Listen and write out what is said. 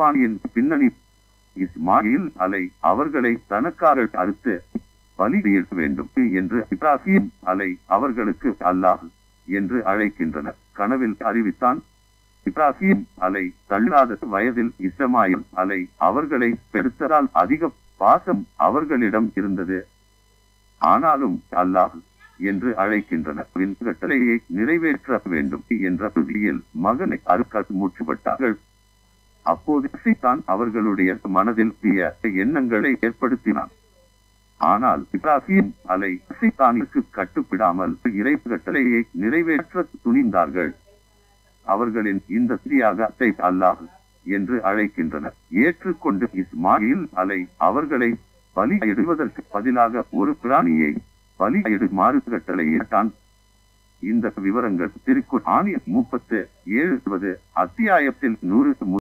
குர்பானியின் பின்னணி இஸ்மாயில் அலை அவர்களை தனக்காக அறுத்து பலியிட வேண்டும் என்று இப்ராஹிம் அலை அவர்களுக்கு அல்லாஹ் என்று அழைக்கின்றனர் கனவில் அறிவித்தான் இப்ராஹிம் அலை தள்ளாத வயதில் இஸ்மாயில் அலை அவர்களை பெருத்ததால் அதிக பாசம் அவர்களிடம் இருந்தது ஆனாலும் அல்லாஹ் என்று அழைக்கின்றனர் வின் கட்டளையை நிறைவேற்ற வேண்டும் என்ற புதியில் மகனை அறுக்க மூச்சுப்பட்டார்கள் அப்போது தான் அவர்களுடைய மனதில் தீய எண்ணங்களை ஏற்படுத்தினான் ஆனால் இப்ராஹிம் அலை சைத்தானிற்கு கட்டுப்படாமல் இறை கட்டளையை நிறைவேற்ற துணிந்தார்கள் அவர்களின் இந்த தியாகத்தை அல்லாஹ் என்று அழைக்கின்றனர் ஏற்றுக்கொண்டு இஸ்மாயில் அலை அவர்களை பலியிடுவதற்கு பதிலாக ஒரு பிராணியை பலியிடுமாறு கட்டளையிட்டான் இந்த விவரங்கள் திருக்குர் ஆணிய முப்பத்து ஏழு அத்தியாயத்தில் நூறு